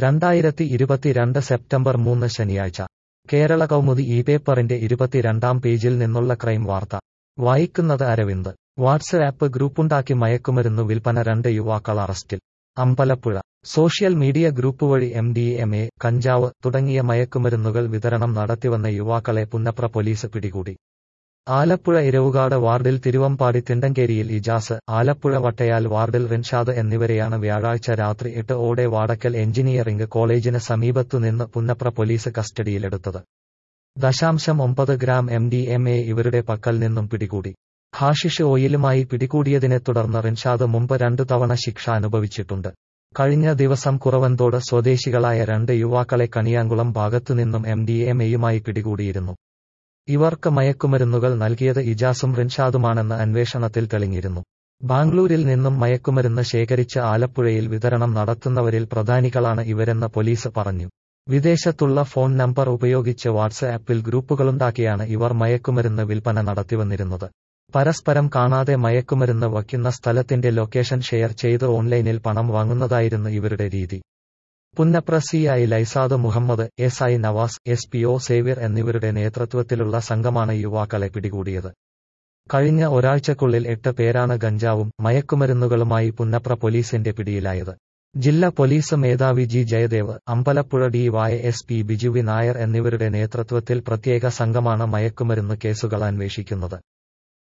രണ്ടായിരത്തി ഇരുപത്തിരണ്ട് സെപ്റ്റംബർ മൂന്ന് ശനിയാഴ്ച കേരള കൗമുദി ഈ പേപ്പറിന്റെ ഇരുപത്തിരണ്ടാം പേജിൽ നിന്നുള്ള ക്രൈം വാർത്ത വായിക്കുന്നത് അരവിന്ദ് വാട്സ്ആപ്പ് ഗ്രൂപ്പുണ്ടാക്കി മയക്കുമരുന്നു വിൽപ്പന രണ്ട് യുവാക്കൾ അറസ്റ്റിൽ അമ്പലപ്പുഴ സോഷ്യൽ മീഡിയ ഗ്രൂപ്പ് വഴി എം ഡി എം എ കഞ്ചാവ് തുടങ്ങിയ മയക്കുമരുന്നുകൾ വിതരണം നടത്തിവന്ന യുവാക്കളെ പുന്നപ്ര പോലീസ് പിടികൂടി ആലപ്പുഴ ഇരവുകാട് വാർഡിൽ തിരുവമ്പാടി തിണ്ടങ്കേരിയിൽ ഇജാസ് ആലപ്പുഴ വട്ടയാൽ വാർഡിൽ റിൻഷാദ് എന്നിവരെയാണ് വ്യാഴാഴ്ച രാത്രി എട്ട് ഓടെ വാടക്കൽ എഞ്ചിനീയറിംഗ് കോളേജിന് സമീപത്തുനിന്ന് പുന്നപ്ര പോലീസ് കസ്റ്റഡിയിലെടുത്തത് ദശാംശം ഒമ്പത് gram M D M A ഇവരുടെ പക്കൽ നിന്നും പിടികൂടി ഹാഷിഷ് ഓയിലുമായി പിടികൂടിയതിനെ തുടർന്ന് റിൻഷാദ് മുമ്പ് രണ്ടു തവണ ശിക്ഷ അനുഭവിച്ചിട്ടുണ്ട് കഴിഞ്ഞ ദിവസം കുറവന്തോട് സ്വദേശികളായ രണ്ട് യുവാക്കളെ കണിയാങ്കുളം ഭാഗത്തുനിന്നും എം ഡി എം എയുമായി പിടികൂടിയിരുന്നു ഇവർക്ക് മയക്കുമരുന്നുകൾ നൽകിയത് ഇജാസും റിൻഷാദുമാണെന്ന് അന്വേഷണത്തിൽ തെളിഞ്ഞിരുന്നു ബാംഗ്ലൂരിൽ നിന്നും മയക്കുമരുന്ന് ശേഖരിച്ച് ആലപ്പുഴയിൽ വിതരണം നടത്തുന്നവരിൽ പ്രധാനികളാണ് ഇവരെന്ന് പോലീസ് പറഞ്ഞു വിദേശത്തുള്ള ഫോൺ നമ്പർ ഉപയോഗിച്ച് വാട്സ്ആപ്പിൽ ഗ്രൂപ്പുകളുണ്ടാക്കിയാണ് ഇവർ മയക്കുമരുന്ന് വിൽപ്പന നടത്തിവന്നിരുന്നത് പരസ്പരം കാണാതെ മയക്കുമരുന്ന് വയ്ക്കുന്ന സ്ഥലത്തിന്റെ ലൊക്കേഷൻ ഷെയർ ചെയ്ത് ഓൺലൈനിൽ പണം വാങ്ങുന്നതായിരുന്നു ഇവരുടെ രീതി Punnapra C I Laisad Muhammad S I Navas S P O Xavier എന്നിവരുടെ നേതൃത്വത്തിലുള്ള സംഘമാണ് യുവാക്കളെ പിടികൂടിയത് കഴിഞ്ഞ ഒരാഴ്ചക്കുള്ളിൽ എട്ട് പേരാണ് ഗഞ്ചാവും മയക്കുമരുന്നുകളുമായി പുന്നപ്ര പോലീസിന്റെ പിടിയിലായത് ജില്ലാ പോലീസ് മേധാവി G Jayadev Ambalappuzha D Y S P Biju V Nair എന്നിവരുടെ നേതൃത്വത്തിൽ പ്രത്യേക സംഘമാണ് മയക്കുമരുന്ന് കേസുകൾ അന്വേഷിക്കുന്നത്